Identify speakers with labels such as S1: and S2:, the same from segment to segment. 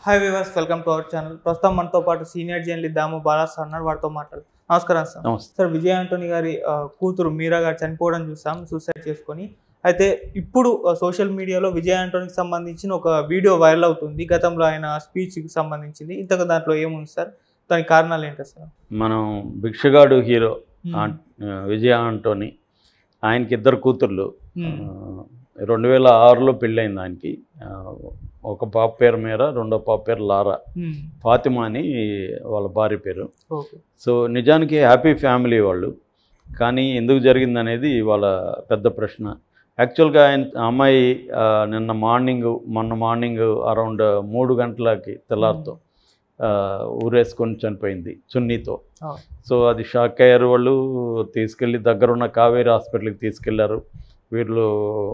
S1: Hi viewers welcome to our channel ప్రస్తుతం మనతో పాటు సీనియర్ జర్నలిస్ట్ దాము బాలాస్ అన్నారు వారితో మాట్లాడు నమస్కారం సార్
S2: నమస్తే
S1: సార్ విజయ్ ఆంటోనీ గారి ఆ, కూతురు మీరా గారు చనిపోవడం చూసాం సూసైడ్ చేసుకొని అయితే ఇప్పుడు సోషల్ మీడియాలో విజయ్ ఆంటోనీకి సంబంధించిన ఒక వీడియో వైరల్ అవుతుంది గతంలో ఆయన స్పీచ్కి సంబంధించింది ఇంతకు దాంట్లో ఏముంది సార్ దానికి కారణాలు ఏంటి సార్
S2: మనం భిక్షగాడు హీరో ఆంట్- విజయ ఆంటోని ఆయనకి ఇద్దరు కూతుర్లు
S1: మ్మ్.
S2: రెండు వేల ఆరులో పెళ్ళయింది ఆయనకి ఆ, ఒక పాప పేరు మీర రెండో పాప పేరు లారా
S1: మ్మ్.
S2: ఫాతిమా అని వాళ్ళ భార్య పేరు
S1: ఓకే
S2: సో నిజానికి హ్యాపీ ఫ్యామిలీ వాళ్ళు కానీ ఎందుకు జరిగిందనేది వాళ్ళ పెద్ద ప్రశ్న యాక్చువల్గా ఆయన ఆ అమ్మాయి ఆ, నిన్న మార్నింగ్ మొన్న మార్నింగ్ అరౌండ్ మూడు గంటలకి తెల్లారితో ఆ, ఊరేసుకొని చనిపోయింది చున్నీతో
S1: ఆ.
S2: సో అది షాక్ అయ్యారు వాళ్ళు తీసుకెళ్ళి దగ్గరున్న కావేరీ హాస్పిటల్కి తీసుకెళ్లారు వీళ్ళు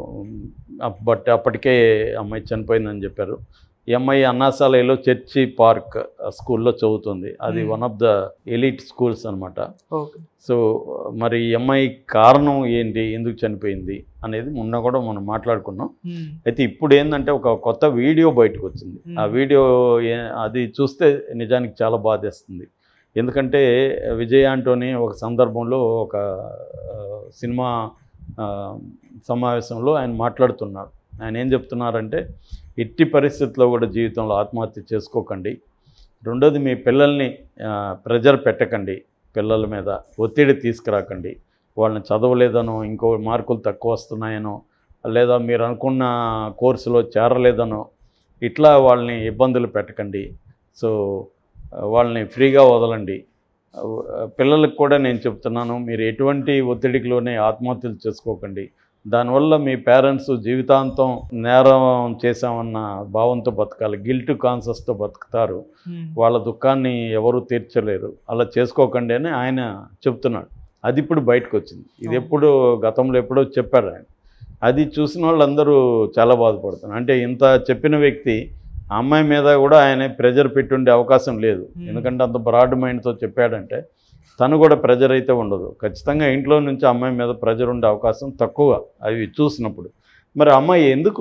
S2: అప్- బట్ అప్పటికే అమ్మాయి చనిపోయిందని చెప్పారు ఈ అమ్మాయి అన్నాసాలయలో చర్చి పార్క్ స్కూల్లో చదువుతుంది అది
S1: Hmm.
S2: One of the elite schools అనమాట
S1: ఓకే
S2: సో మరి ఈ అమ్మాయి కారణం ఏంటి ఎందుకు చనిపోయింది అనేది మొన్న కూడా మనం మాట్లాడుకున్నాం
S1: మ్మ్.
S2: అయితే ఇప్పుడు ఏంటంటే ఒక కొత్త వీడియో బయటకు వచ్చింది ఆ
S1: Hmm.
S2: వీడియో ఏ- అది చూస్తే నిజానికి చాలా బాధేస్తుంది ఎందుకంటే విజయ్ ఆంటోని ఒక సందర్భంలో ఒక ఆ, సినిమా ఆ, సమావేశంలో ఆయన మాట్లాడుతున్నారు ఆయన ఏం చెప్తున్నారంటే ఎట్టి పరిస్థితుల్లో కూడా జీవితంలో ఆత్మహత్య చేసుకోకండి రెండోది మీ పిల్లల్ని ప్రెజర్ పెట్టకండి పిల్లల మీద ఒత్తిడి తీసుకురాకండి వాళ్ళని చదవలేదనో ఇంకో మార్కులు తక్కువ వస్తున్నాయనో లేదా మీరు అనుకున్న కోర్సులో చేరలేదనో ఇట్లా వాళ్ళని ఇబ్బందులు పెట్టకండి సో ఆ, వాళ్ళని ఫ్రీగా వదలండి ఆ, పిల్లలకు కూడా నేను చెప్తున్నాను మీరు ఎటువంటి ఒత్తిడికిలోనే ఆత్మహత్యలు చేసుకోకండి దానివల్ల మీ పేరెంట్స్ జీవితాంతం నేరం చేశామన్న భావంతో బతకాలి గిల్ట్ కాన్సెస్తో బతుకుతారు
S1: మ్మ్.
S2: వాళ్ళ దుఃఖాన్ని ఎవరు తీర్చలేరు అలా చేసుకోకండి అని ఆయన చెప్తున్నాడు అది ఇప్పుడు బయటకు వచ్చింది ఇది
S1: అవును.
S2: ఎప్పుడు గతంలో ఎప్పుడో చెప్పారు ఆయన అది చూసిన వాళ్ళందరూ చాలా బాధపడుతున్నారు అంటే ఇంత చెప్పిన వ్యక్తి ఆ అమ్మాయి మీద కూడా ఆయన ప్రెజర్ పెట్టుండే అవకాశం లేదు
S1: Hmm.
S2: ఎందుకంటే అంత బ్రాడ్ మైండ్తో చెప్పాడంటే తను కూడా ప్రెజర్ అయితే ఉండదు ఖచ్చితంగా ఇంట్లో నుంచి అమ్మాయి మీద ప్రెజర్ ఉండే అవకాశం తక్కువ అవి చూసినప్పుడు మరి అమ్మాయి ఎందుకు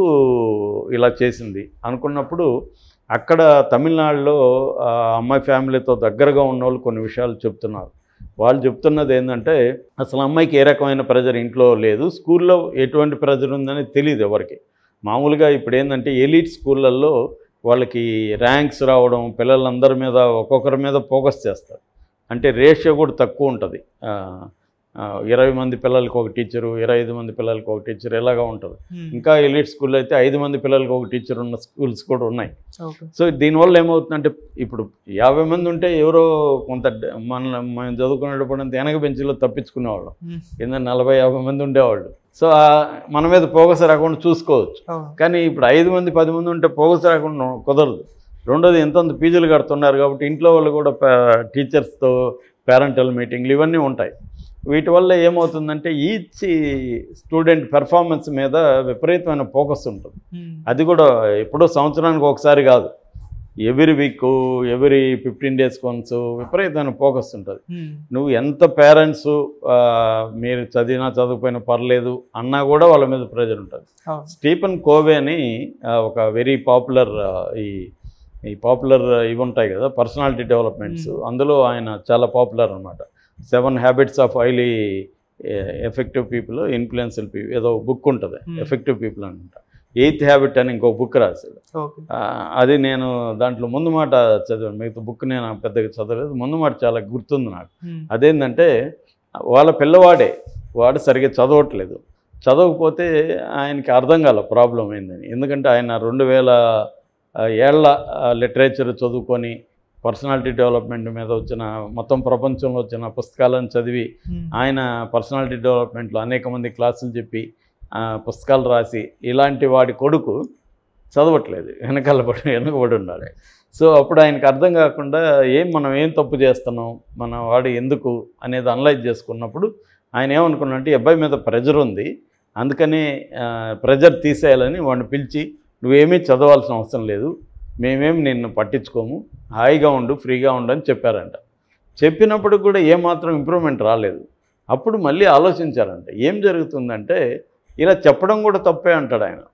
S2: ఇలా చేసింది అనుకున్నప్పుడు అక్కడ తమిళనాడులో ఆ అమ్మాయి ఫ్యామిలీతో దగ్గరగా ఉన్న వాళ్ళు కొన్ని విషయాలు చెప్తున్నారు వాళ్ళు చెప్తున్నది ఏంటంటే అసలు అమ్మాయికి ఏ రకమైన ప్రెజర్ ఇంట్లో లేదు స్కూల్లో ఎటువంటి ప్రెజర్ ఉందని తెలియదు ఎవరికి మామూలుగా ఇప్పుడు ఏంటంటే ఎలీట్ స్కూళ్ళల్లో వాళ్ళకి ర్యాంక్స్ రావడం పిల్లలందరి మీద ఒక్కొక్కరి మీద ఫోకస్ చేస్తారు అంటే రేషియో కూడా తక్కువ ఉంటుంది ఆ, ఆ, ఇరవై మంది పిల్లలకి ఒక టీచరు ఇరవై ఐదు మంది పిల్లలకి ఒక టీచర్ ఇలాగా ఉంటుంది
S1: మ్మ్.
S2: ఇంకా ఎలీట్ స్కూల్లో అయితే ఐదు మంది పిల్లలకి ఒక టీచర్ ఉన్న స్కూల్స్ కూడా ఉన్నాయి
S1: ఓకే
S2: సో దీనివల్ల ఏమవుతుందంటే ఇప్పుడు యాభై మంది ఉంటే ఎవరో కొంత డ- మన మనం చదువుకునేటప్పుడు అంత వెనక బెంచ్లో తప్పించుకునేవాళ్ళం
S1: మ్మ్.
S2: కింద నలభై యాభై మంది ఉండేవాళ్ళు సో ఆ మన మీద ఫోకస్ రాకుండా చూసుకోవచ్చు
S1: అవును
S2: కానీ ఇప్పుడు ఐదు మంది పది మంది ఉంటే ఫోకస్ రాకుండా కుదరదు రెండోది ఎంతంత ఫీజులు కడుతున్నారు కాబట్టి ఇంట్లో వాళ్ళు కూడా టీచర్స్తో పేరెంటల్ మీటింగ్లు ఇవన్నీ ఉంటాయి వీటి వల్ల ఏమవుతుందంటే ఈచ్ స్టూడెంట్ పెర్ఫార్మెన్స్ మీద విపరీతమైన ఫోకస్ ఉంటుంది
S1: మ్మ్.
S2: అది కూడా ఎప్పుడో సంవత్సరానికి ఒకసారి కాదు every week every fifteen days కొన్స్ విపరీతమైన ఫోకస్ ఉంటుంది
S1: మ్మ్.
S2: నువ్వు ఎంత పేరెంట్స్ మీరు చదివినా చదవకపోయినా పర్లేదు అన్నా కూడా వాళ్ళ మీద ప్రెజర్ ఉంటుంది
S1: అవును
S2: స్టీఫెన్ కోవే అని ఆ, ఒక వెరీ పాపులర్ ఈ ఈ పాపులర్ ఇవి ఉంటాయి కదా పర్సనాలిటీ డెవలప్మెంట్స్
S1: Hmm.
S2: అందులో ఆయన చాలా పాపులర్ అనమాట seven habits of highly effective people influential people ఏదో బుక్ ఉంటుంది
S1: Hmm.
S2: ఎఫెక్టివ్ పీపుల్ అనమాట ఎయిత్ హ్యాబిట్ అని ఇంకో బుక్ రాశాడు
S1: ఓకే
S2: ఆ, అది నేను దాంట్లో ముందు మాట చదివాను మిగతా బుక్ నేను పెద్దగా చదవలేదు ముందు మాట చాలా గుర్తుంది నాకు
S1: మ్మ్.
S2: అదేంటంటే వాళ్ళ పిల్లవాడే వాడు సరిగ్గా చదవట్లేదు చదవకపోతే ఆయనకి అర్థం కాల ప్రాబ్లం ఏందని ఎందుకంటే ఆయన రెండు వేల ఆ, ఏళ్ల లిటరేచర్ చదువుకొని పర్సనాలిటీ డెవలప్మెంట్ మీద వచ్చిన మొత్తం ప్రపంచంలో వచ్చిన పుస్తకాలను చదివి
S1: మ్మ్.
S2: ఆయన పర్సనాలిటీ డెవలప్మెంట్లో అనేక మంది క్లాసులు చెప్పి ఆ, పుస్తకాలు రాసి ఇలాంటి వాడి కొడుకు చదవట్లేదు వెనకాల పడి వెనకబడి ఉండాలి సో అప్పుడు ఆయనకు అర్థం కాకుండా ఏం మనం ఏం తప్పు చేస్తున్నాం మన వాడు ఎందుకు అనేది అనలైజ్ చేసుకున్నప్పుడు ఆయన ఏమనుకున్నాడంటే ఈ అబ్బాయి మీద ప్రెజర్ ఉంది అందుకని ప్రెజర్ తీసేయాలని వాడిని పిలిచి నువ్వేమీ చదవాల్సిన అవసరం లేదు మేమేం నిన్ను పట్టించుకోము హాయిగా ఉండు ఫ్రీగా ఉండు అని చెప్పారంట చెప్పినప్పుడు కూడా ఏమాత్రం ఇంప్రూవ్మెంట్ రాలేదు అప్పుడు మళ్ళీ ఆలోచించారంట ఏం జరుగుతుందంటే ఇలా చెప్పడం కూడా తప్పే అంటాడు ఆయన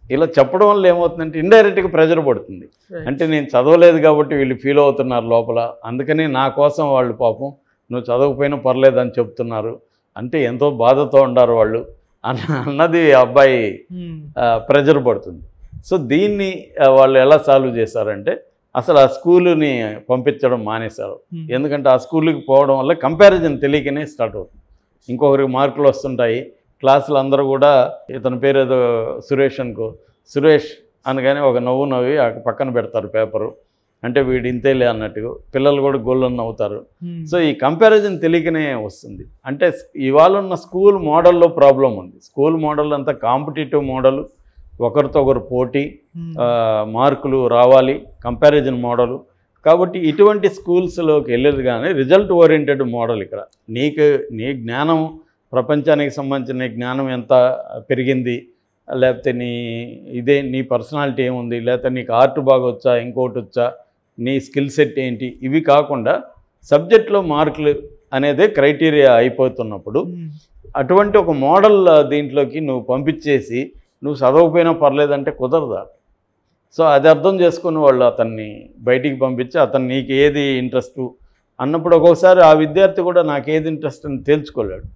S2: ఇలా చెప్పడం వల్ల ఏమవుతుందంటే ఇండైరెక్ట్గా ప్రెజర్ పడుతుంది
S1: Right.
S2: అంటే నేను చదవలేదు కాబట్టి వీళ్ళు ఫీల్ అవుతున్నారు లోపల అందుకని నా కోసం వాళ్ళు పాపం నువ్వు చదవకపోయినా పర్లేదు అని చెప్తున్నారు అంటే ఎంతో బాధతో ఉండారు వాళ్ళు అన్న అన్నది ఆ అబ్బాయి
S1: Hmm.
S2: ప్రెజర్ పడుతుంది సో దీన్ని ఆ, వాళ్ళు ఎలా సాల్వ్ చేశారంటే అసలు ఆ స్కూలుని పంపించడం మానేశారు
S1: Hmm.
S2: ఎందుకంటే ఆ స్కూల్కి పోవడం వల్ల కంపారిజన్ తెలియకనే స్టార్ట్ అవుతుంది ఇంకొకరికి మార్కులు వస్తుంటాయి క్లాసులు అందరూ కూడా ఇతని పేరు ఏదో సురేష్ అనుకో సురేష్ అనగానే ఒక నవ్వు నవ్వి ఆ పక్కన పెడతారు పేపరు అంటే వీడు ఇంతేలే అన్నట్టు పిల్లలు కూడా గోళ్ళని నవ్వుతారు
S1: Hmm.
S2: సో ఈ కంపారిజన్ తెలియకనే వస్తుంది అంటే స్- ఇవాళ ఉన్న స్కూల్ మోడల్లో ప్రాబ్లం ఉంది స్కూల్ మోడల్ అంతా కాంపిటేటివ్ మోడల్ ఒకరితో ఒకరు పోటీ
S1: Hmm.
S2: ఆ, మార్కులు రావాలి కంపారిజన్ మోడల్ కాబట్టి ఇటువంటి స్కూల్స్లోకి వెళ్ళేది కానీ రిజల్ట్ ఓరియంటెడ్ మోడల్ ఇక్కడ నీకు నీ జ్ఞానం ప్రపంచానికి సంబంధించిన నీ జ్ఞానం ఎంత పెరిగింది లేకపోతే నీ ఇదే నీ పర్సనాలిటీ ఏముంది లేకపోతే నీకు ఆర్ట్ బాగా వచ్చా ఇంకోటి వచ్చా నీ స్కిల్ సెట్ ఏంటి ఇవి కాకుండా సబ్జెక్ట్లో మార్కులు అనేదే క్రైటీరియా అయిపోతున్నప్పుడు
S1: Hmm.
S2: అటువంటి ఒక మోడల్ ఆ, దీంట్లోకి నువ్వు పంపించేసి నువ్వు చదవకపోయినా పర్లేదంటే కుదరదా సో అది అర్థం చేసుకుని వాళ్ళు అతన్ని బయటికి పంపించి అతను నీకు ఏది ఇంట్రెస్ట్ అన్నప్పుడు ఒక్కొక్కసారి ఆ విద్యార్థి కూడా నాకు ఏది ఇంట్రెస్ట్ అని తేల్చుకోలేడు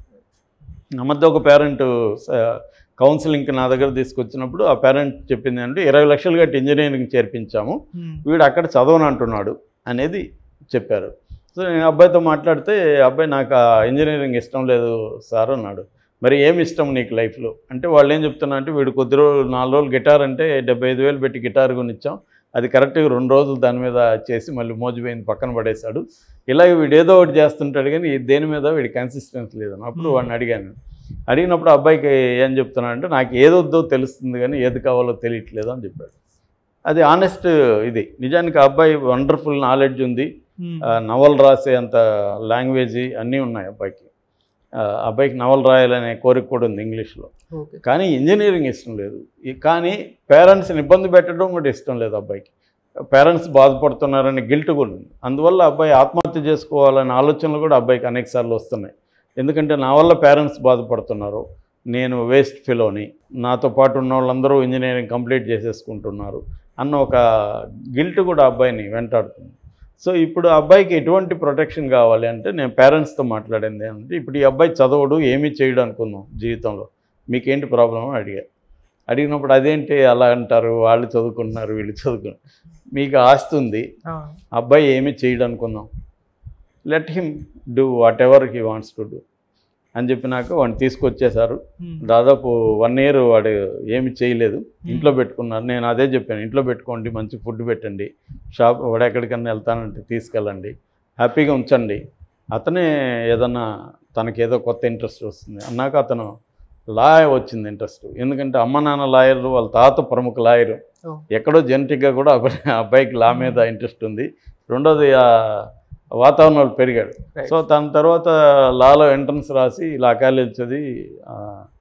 S2: నా మధ్య ఒక పేరెంట్ కౌన్సిలింగ్కి నా దగ్గర తీసుకొచ్చినప్పుడు ఆ పేరెంట్ చెప్పింది అంటే ఇరవై లక్షలు కట్టి ఇంజనీరింగ్ చేర్పించాము
S1: Hmm.
S2: వీడు అక్కడ చదవను అంటున్నాడు అనేది చెప్పారు సో నేను అబ్బాయితో మాట్లాడితే అబ్బాయి నాకు ఆ ఇంజనీరింగ్ ఇష్టం లేదు సార్ అన్నాడు మరి ఏమి ఇష్టం నీకు లైఫ్లో అంటే వాళ్ళు ఏం చెప్తున్నా అంటే వీడు కొద్ది రోజులు నాలుగు రోజులు గిటార్ అంటే డెబ్బై ఐదు వేలు పెట్టి గిటార్ కొనిచ్చాం అది కరెక్ట్గా రెండు రోజులు దాని మీద చేసి మళ్ళీ మోజుపోయింది పక్కన పడేశాడు ఇలాగ వీడు ఏదో ఒకటి చేస్తుంటాడు కానీ ఈ దేని మీద వీడి కన్సిస్టెన్సీ లేదని అప్పుడు వాడిని అడిగాను అడిగినప్పుడు అబ్బాయికి ఏం చెప్తున్నాడు అంటే నాకు ఏదొద్దో తెలుస్తుంది కానీ ఏది కావాలో తెలియట్లేదు అని చెప్పాడు అది ఆనెస్ట్ ఇది నిజానికి ఆ అబ్బాయి వండర్ఫుల్ నాలెడ్జ్ ఉంది
S1: Hmm.
S2: ఆ, నవల్ రాసే అంత లాంగ్వేజ్ అన్నీ ఉన్నాయి అబ్బాయికి ఆ, అబ్బాయికి నవల్ రాయాలనే కోరిక కూడా ఉంది ఇంగ్లీష్లో
S1: Okay.
S2: కానీ ఇంజనీరింగ్ ఇష్టం లేదు ఈ- కానీ పేరెంట్స్ని ఇబ్బంది పెట్టడం కూడా ఇష్టం లేదు అబ్బాయికి పేరెంట్స్ బాధపడుతున్నారని గిల్ట్ కూడా ఉంది అందువల్ల అబ్బాయి ఆత్మహత్య చేసుకోవాలనే ఆలోచనలు కూడా అబ్బాయికి అనేకసార్లు వస్తున్నాయి ఎందుకంటే నా వల్ల పేరెంట్స్ బాధపడుతున్నారు నేను వేస్ట్ ఫిలోని నాతో పాటు ఉన్న వాళ్ళందరూ ఇంజనీరింగ్ కంప్లీట్ చేసేసుకుంటున్నారు అన్న ఒక గిల్ట్ కూడా అబ్బాయిని వెంటాడుతుంది సో ఇప్పుడు ఆ అబ్బాయికి ఎటువంటి ప్రొటెక్షన్ కావాలి అంటే నేను పేరెంట్స్తో మాట్లాడింది అంటే ఇప్పుడు ఈ అబ్బాయి చదవడు ఏమీ చేయడు అనుకుందాం జీవితంలో మీకేంటి ప్రాబ్లం అని అడిగా అడిగినప్పుడు అదేంటి అలా అంటారు వాళ్ళు చదువుకుంటున్నారు వీళ్ళు చదువుకుంటున్నారు మీకు ఆస్తి ఉంది
S1: Ah.
S2: అబ్బాయి ఏమీ చేయడు అనుకుందాం let him do whatever he wants to do అని చెప్పినాక వాడిని తీసుకొచ్చేశారు
S1: Hmm.
S2: దాదాపు వన్ ఇయర్ వాడు ఏమి చేయలేదు ఇంట్లో పెట్టుకున్నారు నేను అదే చెప్పాను ఇంట్లో పెట్టుకోండి మంచి ఫుడ్ పెట్టండి షాప్ వాడు ఎక్కడికన్నా వెళ్తానంటే తీసుకెళ్ళండి హ్యాపీగా ఉంచండి అతనే ఏదన్నా తనకి ఏదో కొత్త ఇంట్రెస్ట్ వస్తుంది అన్నాక అతను లా వచ్చింది ఇంట్రెస్ట్ ఎందుకంటే అమ్మ నాన్న లాయర్లు వాళ్ళ తాత ప్రముఖ లాయరు
S1: Oh.
S2: ఎక్కడో జెనటిక్గా కూడా అబ్బాయి అబ్బాయికి లా మీద ఇంట్రెస్ట్ ఉంది రెండోది ఆ వాతావరణంలో పెరిగాడు
S1: Right.
S2: సో దాని తర్వాత లాలో ఎంట్రన్స్ రాసి లా కాలేజ్ చదివి ఆ,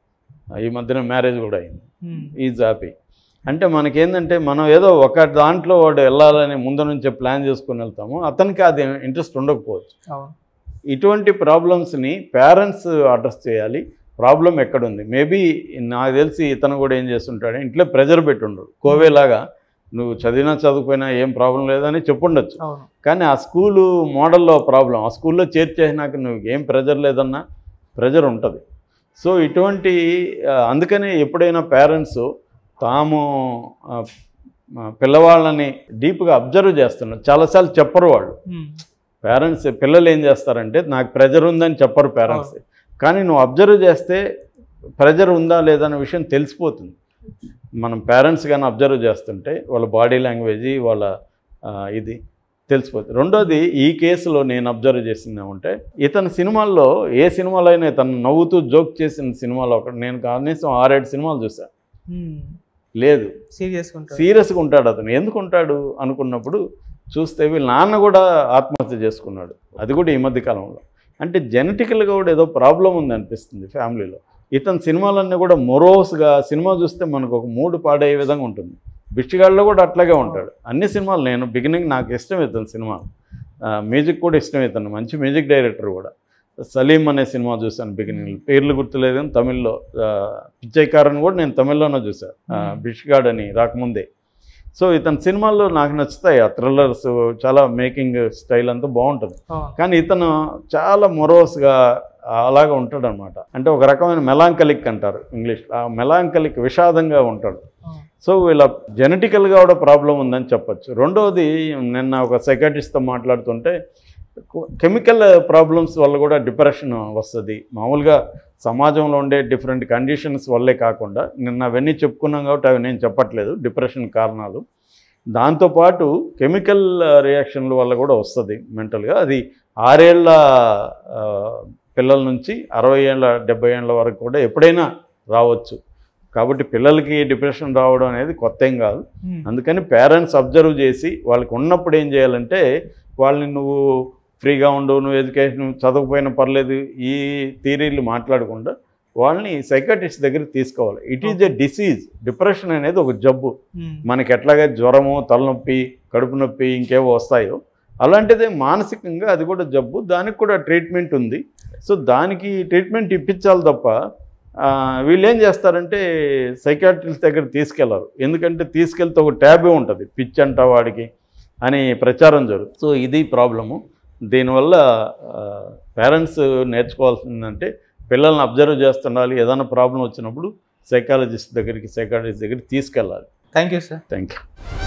S2: ఈ మధ్యన మ్యారేజ్ కూడా అయింది
S1: Hmm.
S2: ఈజ్ హ్యాపీ అంటే మనకేందంటే మనం ఏదో ఒక దాంట్లో వాడు వెళ్ళాలని ముందు నుంచే ప్లాన్ చేసుకుని వెళ్తాము అతనికి అది ఇంట్రెస్ట్ ఉండకపోవచ్చు
S1: అవును
S2: ఇటువంటి ప్రాబ్లమ్స్ని పేరెంట్స్ అడ్రస్ చేయాలి ప్రాబ్లం ఎక్కడుంది మేబీ నాకు తెలిసి ఇతను కూడా ఏం చేస్తుంటాడు ఇంట్లో ప్రెజర్ పెట్టుండడు కోవేలాగా నువ్వు చదివినా చదువుపోయినా ఏం ప్రాబ్లం లేదని చెప్పుండొచ్చు
S1: అవును
S2: కానీ ఆ స్కూలు మోడల్లో ప్రాబ్లం ఆ స్కూల్లో చేర్చేసినాక నువ్వు ఏం ప్రెజర్ లేదన్నా ప్రెజర్ ఉంటుంది సో ఇటువంటి ఆ, అందుకనే ఎప్పుడైనా పేరెంట్స్ తాము ఆ, ఆ, పిల్లవాళ్ళని డీప్గా అబ్జర్వ్ చేస్తున్నారు చాలాసార్లు చెప్పరు వాళ్ళు
S1: Hmm.
S2: పేరెంట్స్ పిల్లలు ఏం చేస్తారంటే నాకు ప్రెజర్ ఉందని చెప్పరు పేరెంట్స్ కానీ నువ్వు అబ్జర్వ్ చేస్తే ప్రెజర్ ఉందా లేదా అనే విషయం తెలిసిపోతుంది మనం పేరెంట్స్ కానీ అబ్జర్వ్ చేస్తుంటే వాళ్ళ బాడీ లాంగ్వేజ్ వాళ్ళ ఆ, ఇది తెలిసిపోతుంది రెండోది ఈ కేసులో నేను అబ్జర్వ్ చేసింది ఏమంటే ఇతని సినిమాల్లో ఏ సినిమాలో అయినా ఇతను నవ్వుతూ జోక్ చేసిన సినిమాలో ఒకటి నేను కనీసం ఆరేడు సినిమాలు చూసాను
S1: Hmm.
S2: లేదు
S1: సీరియస్ ఉంటారు
S2: సీరియస్గా ఉంటాడు అతను ఎందుకు ఉంటాడు అనుకున్నప్పుడు చూస్తే వీళ్ళ నాన్న కూడా ఆత్మహత్య చేసుకున్నాడు అది కూడా ఈ మధ్య కాలంలో అంటే జెనెటికల్గా కూడా ఏదో ప్రాబ్లం ఉంది అనిపిస్తుంది ఫ్యామిలీలో ఇతని సినిమాలన్నీ కూడా మొరోస్గా సినిమా చూస్తే మనకు ఒక మూడు పాడయ్యే విధంగా ఉంటుంది బిచ్చిగాళ్ళలో కూడా అట్లాగే ఉంటాడు అన్ని సినిమాలు నేను బిగినింగ్ నాకు ఇష్టం ఇతను సినిమా మ్యూజిక్ కూడా ఇష్టం ఇతను మంచి మ్యూజిక్ డైరెక్టర్ కూడా సలీం అనే సినిమా చూశాను బిగినింగ్ పేర్లు గుర్తులేదు కానీ తమిళ్లో ఆ, పిచ్చైకారని కూడా నేను తమిళ్లోనే చూశాను
S1: Hmm.
S2: బిష్గాడ్ అని రాకముందే సో ఇతని సినిమాల్లో నాకు నచ్చుతాయి ఆ థ్రిల్లర్స్ చాలా మేకింగ్ స్టైల్ అంతా బాగుంటుంది
S1: అవును.
S2: కానీ ఇతను చాలా మొరోస్గా అలాగా ఉంటాడు అనమాట అంటే ఒక రకమైన మెలాంకలిక్ అంటారు ఇంగ్లీష్ ఆ మెలాంకలిక్ విషాదంగా ఉంటాడు
S1: అవును.
S2: సో వీళ్ళ జెనెటికల్గా కూడా ప్రాబ్లం ఉందని చెప్పొచ్చు రెండవది నిన్న ఒక సైకాటిస్ట్తో మాట్లాడుతుంటే కెమికల్ ప్రాబ్లమ్స్ వల్ల కూడా డిప్రెషన్ వస్తుంది మామూలుగా సమాజంలో ఉండే డిఫరెంట్ కండిషన్స్ వల్లే కాకుండా నిన్న అవన్నీ చెప్పుకున్నాం కాబట్టి అవి నేను చెప్పట్లేదు డిప్రెషన్ కారణాలు దాంతోపాటు కెమికల్ రియాక్షన్ల వల్ల కూడా వస్తుంది మెంటల్గా అది ఆరేళ్ల ఆ, పిల్లల నుంచి అరవై ఏళ్ళ డెబ్బై ఏళ్ళ వరకు కూడా ఎప్పుడైనా రావచ్చు కాబట్టి పిల్లలకి డిప్రెషన్ రావడం అనేది కొత్త ఏం కాదు
S1: ఉమ్.
S2: అందుకని పేరెంట్స్ అబ్జర్వ్ చేసి వాళ్ళకి ఉన్నప్పుడు ఏం చేయాలంటే వాళ్ళని నువ్వు ఫ్రీగా ఉండు నువ్వు ఎడ్యుకేషన్ చదవకపోయినా పర్లేదు ఈ థీరీలు మాట్లాడకుండా వాళ్ళని సైకాటిస్ట్ దగ్గరికి తీసుకోవాలి it is a disease depression అనేది ఒక జబ్బు
S1: ఉమ్.
S2: మనకి ఎట్లాగే జ్వరము తలనొప్పి కడుపు నొప్పి ఇంకేవో వస్తాయో అలాంటిదే మానసికంగా అది కూడా జబ్బు దానికి కూడా ట్రీట్మెంట్ ఉంది సో దానికి ట్రీట్మెంట్ ఇప్పించాలి తప్ప ఆ, వీళ్ళు ఏం చేస్తారంటే సైకాట్రిస్ట్ దగ్గర తీసుకెళ్లరు ఎందుకంటే తీసుకెళ్తే ఒక ట్యాబే ఉంటుంది పిచ్ అంట వాడికి అని ప్రచారం జరుగుతుంది సో ఇది ప్రాబ్లము దీనివల్ల పేరెంట్స్ నేర్చుకోవాల్సిందంటే పిల్లల్ని అబ్జర్వ్ చేస్తుండాలి ఏదైనా ప్రాబ్లం వచ్చినప్పుడు సైకాలజిస్ట్ దగ్గరికి సైకాలజిస్ట్ దగ్గరికి తీసుకెళ్ళాలి
S1: thank you sir
S2: thank you